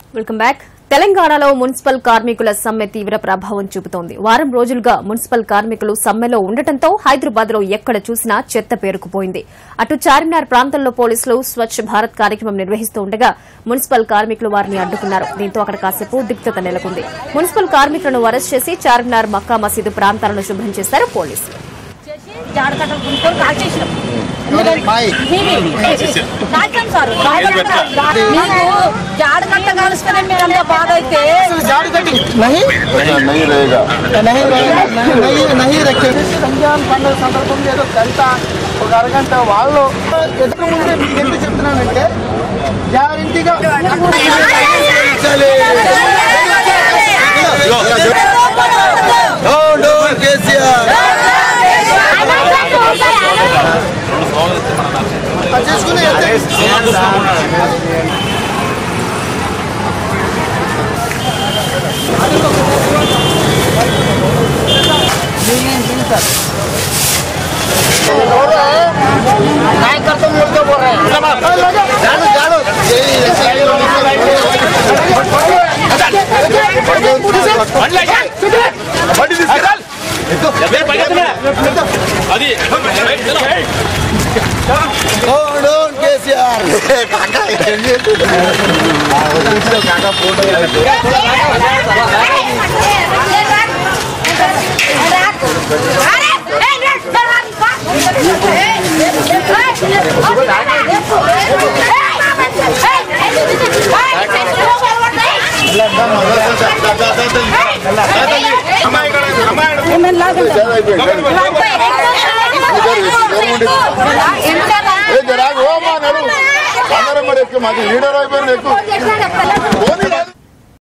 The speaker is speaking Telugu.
వెల్కమ్ బ్యాక్ తెలంగాణలో మున్సిపల్ కార్మికుల సమ్మె తీవ్ర ప్రభావం చూపుతోంది వారం రోజులుగా మున్సిపల్ కార్మికులు సమ్మెలో ఉండటంతో హైదరాబాద్ లో ఎక్కడ చూసినా చెత్త పేరుకుపోయింది అటు చార్మినార్ ప్రాంతంలో పోలీసులు స్వచ్ఛ భారత్ కార్యక్రమం నిర్వహిస్తూ ఉండగా మున్సిపల్ కార్మికులు వారిని అడ్డుకున్నారు దీంతో అక్కడ కాసేపు ఉద్రిక్తత నెలకొంది మున్సిపల్ కార్మికులను అరెస్ట్ చేసి చార్మినార్ మక్కా మసీదు ప్రాంతాలను శుభ్రం చేశారు పోలీసులు జాడ కట్టలు గుంటూరు కాల్చేసినాం మాయి. కాల్చాం సార్ మీకు జాడ కట్ట కాలుస్తేనే మీరు అంత బాధ అయితే झाड़ कटिंग नहीं नहीं रहेगा नहीं रहेगा नहीं नहीं नहीं रखे రంజాన్ పండుగ సందర్భంగా ఏదో గంట ఒక అరగంట వాళ్ళు ఎదురు ముందే మీకు ఎందుకు చెప్తున్నానంటే గ్యారంటీగా చేసుకుని నాయకత్వం ముందుకు పోరే జాడు జాడు కేసీఆర్ అందరం మరి ఎక్కువ మాకు లీడర్ అయిపోయిన ఎక్కువ